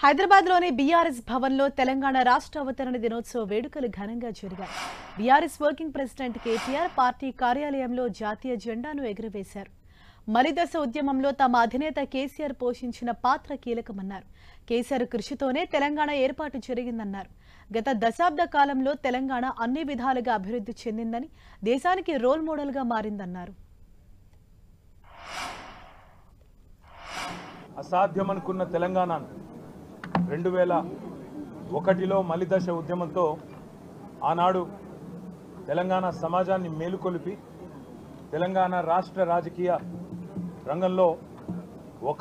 హైదరాబాద్లోని బీఆర్ఎస్ భవన్లో తెలంగాణ రాష్ట్ర అవతరణ దినోత్సవ వేడుకలు ఘనంగా జరిగాయి BRS working president KTR party కార్యాలయంలో జాతీయ జెండాను ఎగురవేశారు మలిదశ ఉద్యమంలో తమ అధినేత కేసీఆర్ పోషించిన పాత్ర కీలకమన్నారు కేసీఆర్ కృషితోనే తెలంగాణ ఏర్పాటు జరిగిందన్నారు గత దశాబ్ద కాలంలో తెలంగాణ అన్ని విధాలుగా అభివృద్ధి చెందిందని దేశానికి రోల్ మోడల్గా మారిందన్నారు అసాధ్యమనుకున్న తెలంగాణను రెండు వేల ఒకటిలో మలిదశ ఉద్యమంతో ఆనాడు తెలంగాణ సమాజాన్ని మేలుకొలిపి తెలంగాణ రాష్ట్ర రాజకీయ రంగంలో ఒక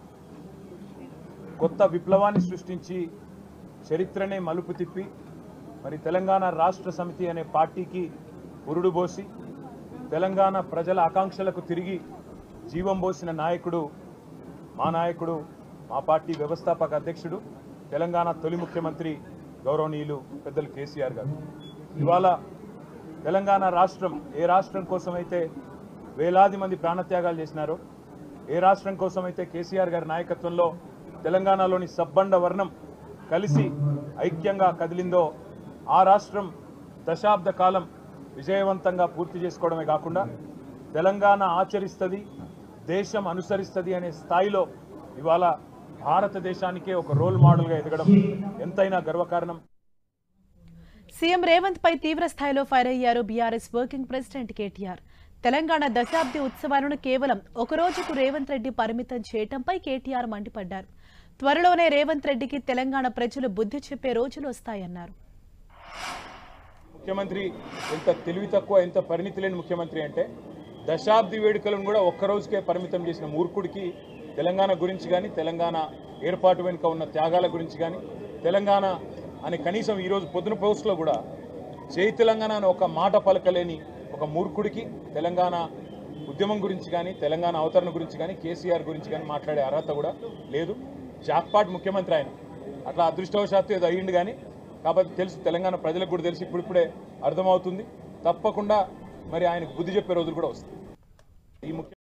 కొత్త విప్లవాన్ని సృష్టించి చరిత్రనే మలుపు తిప్పి మరి తెలంగాణ రాష్ట్ర సమితి అనే పార్టీకి పురుడు పోసి తెలంగాణ ప్రజల ఆకాంక్షలకు తిరిగి జీవం పోసిన నాయకుడు మా నాయకుడు మా పార్టీ వ్యవస్థాపక అధ్యక్షుడు తెలంగాణ తొలి ముఖ్యమంత్రి గౌరవనీయులు పెద్దలు కేసీఆర్ గారు ఇవాళ తెలంగాణ రాష్ట్రం ఏ రాష్ట్రం కోసమైతే వేలాది మంది ప్రాణత్యాగాలు చేసినారో ఏ రాష్ట్రం కోసమైతే కేసీఆర్ గారి నాయకత్వంలో తెలంగాణలోని సబ్బండ వర్ణం కలిసి ఐక్యంగా కదిలిందో ఆ రాష్ట్రం దశాబ్ద కాలం విజయవంతంగా పూర్తి చేసుకోవడమే కాకుండా తెలంగాణ ఆచరిస్తుంది దేశం అనుసరిస్తుంది అనే స్థాయిలో ఇవాళ భారతదేశానికే ఒక రోల్ మోడల్గా ఎదగడం ఎంతైనా గర్వకారణం సీఎం రేవంత్ పై తీవ్ర స్థాయిలో ఫైర్ అయ్యారు బీఆర్ఎస్ వర్కింగ్ ప్రెసిడెంట్ కేటీఆర్ తెలంగాణ దశాబ్ది ఉత్సవాలను కేవలం ఒక రోజుకు రేవంత్ రెడ్డి పరిమితం చేయటంపై కేటీఆర్ మండిపడ్డారు త్వరలోనే రేవంత్ రెడ్డికి తెలంగాణ ప్రజలు బుద్ధి చెప్పే రోజులు వస్తాయన్నారు ముఖ్యమంత్రి ఎంత తెలివి తక్కువ ఎంత పరిణితి లేని ముఖ్యమంత్రి అంటే దశాబ్ది వేడుకలను కూడా ఒక్క రోజుకే పరిమితం చేసిన మూర్ఖుడికి తెలంగాణ గురించి కానీ తెలంగాణ ఏర్పాటు వెనుక ఉన్న త్యాగాల గురించి కానీ తెలంగాణ అని కనీసం ఈరోజు పొద్దున పోస్ట్లో కూడా జై తెలంగాణ అని ఒక మాట పలకలేని ఒక మూర్ఖుడికి తెలంగాణ ఉద్యమం గురించి కానీ తెలంగాణ అవతరణ గురించి కానీ కేసీఆర్ గురించి కానీ మాట్లాడే అర్హత కూడా లేదు జాక్పాట్ ముఖ్యమంత్రి ఆయన అట్లా అదృష్టవశాత్తు ఏదో అయ్యిండు కానీ కాబట్టి తెలుసు తెలంగాణ ప్రజలకు కూడా తెలిసి ఇప్పుడిప్పుడే అర్థమవుతుంది తప్పకుండా మరి ఆయనకు బుద్ధి చెప్పే రోజులు కూడా వస్తాయి ఈ ముఖ్య